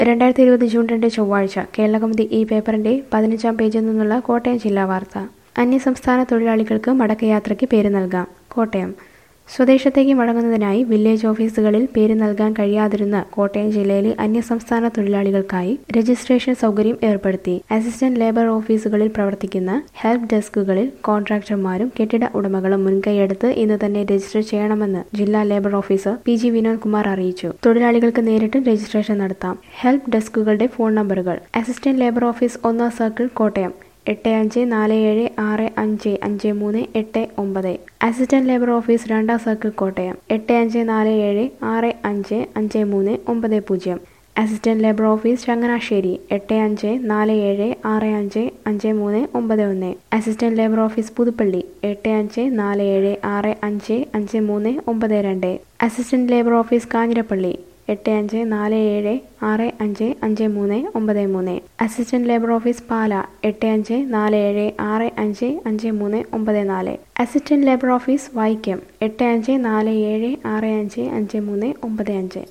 രണ്ടായിരത്തി ഇരുപത് ജൂൺ രണ്ട് ചൊവ്വാഴ്ച കേരളകൗമുദി ഈ പേപ്പറിന്റെ പതിനഞ്ചാം പേജിൽ നിന്നുള്ള കോട്ടയം ജില്ലാ വാർത്ത അന്യസംസ്ഥാന തൊഴിലാളികൾക്ക് മടക്കയാത്രയ്ക്ക് പേര് നൽകാം കോട്ടയം സ്വദേശത്തേക്ക് മടങ്ങുന്നതിനായി വില്ലേജ് ഓഫീസുകളിൽ പേര് നൽകാൻ കഴിയാതിരുന്ന കോട്ടയം ജില്ലയിലെ അന്യസംസ്ഥാന തൊഴിലാളികൾക്കായി രജിസ്ട്രേഷൻ സൗകര്യം ഏർപ്പെടുത്തി അസിസ്റ്റന്റ് ലേബർ ഓഫീസുകളിൽ പ്രവർത്തിക്കുന്ന ഹെൽപ്പ് ഡെസ്കുകളിൽ കോൺട്രാക്ടർമാരും കെട്ടിട ഉടമകളും മുൻകൈയെടുത്ത് ഇന്ന് തന്നെ രജിസ്റ്റർ ചെയ്യണമെന്ന് ജില്ലാ labour officer P G Vinod Kumar അറിയിച്ചു തൊഴിലാളികൾക്ക് നേരിട്ട് രജിസ്ട്രേഷൻ നടത്താം ഹെൽപ്പ് ഡെസ്കുകളുടെ ഫോൺ നമ്പറുകൾ അസിസ്റ്റന്റ് ലേബർ ഓഫീസ് ഒന്നാം സർക്കിൾ കോട്ടയം എട്ട് അഞ്ച് നാല് ഏഴ് ആറ് അഞ്ച് അഞ്ച് മൂന്ന് എട്ട് ഒമ്പത് അസിസ്റ്റന്റ് ലേബർ ഓഫീസ് രണ്ടാം സർക്കിൾ കോട്ടയം എട്ട് അഞ്ച് നാല് ഏഴ് ആറ് അഞ്ച് അഞ്ച് മൂന്ന് ഒമ്പത് പൂജ്യം അസിസ്റ്റന്റ് ലേബർ ഓഫീസ് ചങ്ങനാശ്ശേരി എട്ട് അഞ്ച് നാല് ഏഴ് ആറ് അഞ്ച് അഞ്ച് മൂന്ന് ഒമ്പത് ഒന്ന് അസിസ്റ്റന്റ് ലേബർ ഓഫീസ് പുതുപ്പള്ളി എട്ട് അഞ്ച് നാല് ഏഴ് ആറ് അഞ്ച് അഞ്ച് മൂന്ന് ഒമ്പത് രണ്ട് അസിസ്റ്റന്റ് ലേബർ ഓഫീസ് കാഞ്ഞിരപ്പള്ളി എട്ട് അഞ്ച് നാല് ഏഴ് ആറ് അഞ്ച് അഞ്ച് മൂന്ന് ഒമ്പത് മൂന്ന് അസിസ്റ്റന്റ് ലേബർ ഓഫീസ് പാല എട്ട് അഞ്ച് നാല് ഏഴ് ആറ് അഞ്ച് അഞ്ച് മൂന്ന് ഒമ്പത് നാല് അസിസ്റ്റന്റ് ലേബർ ഓഫീസ് വൈക്കം എട്ട് അഞ്ച് നാല് ഏഴ് ആറ് അഞ്ച് അഞ്ച് മൂന്ന് ഒമ്പത് അഞ്ച്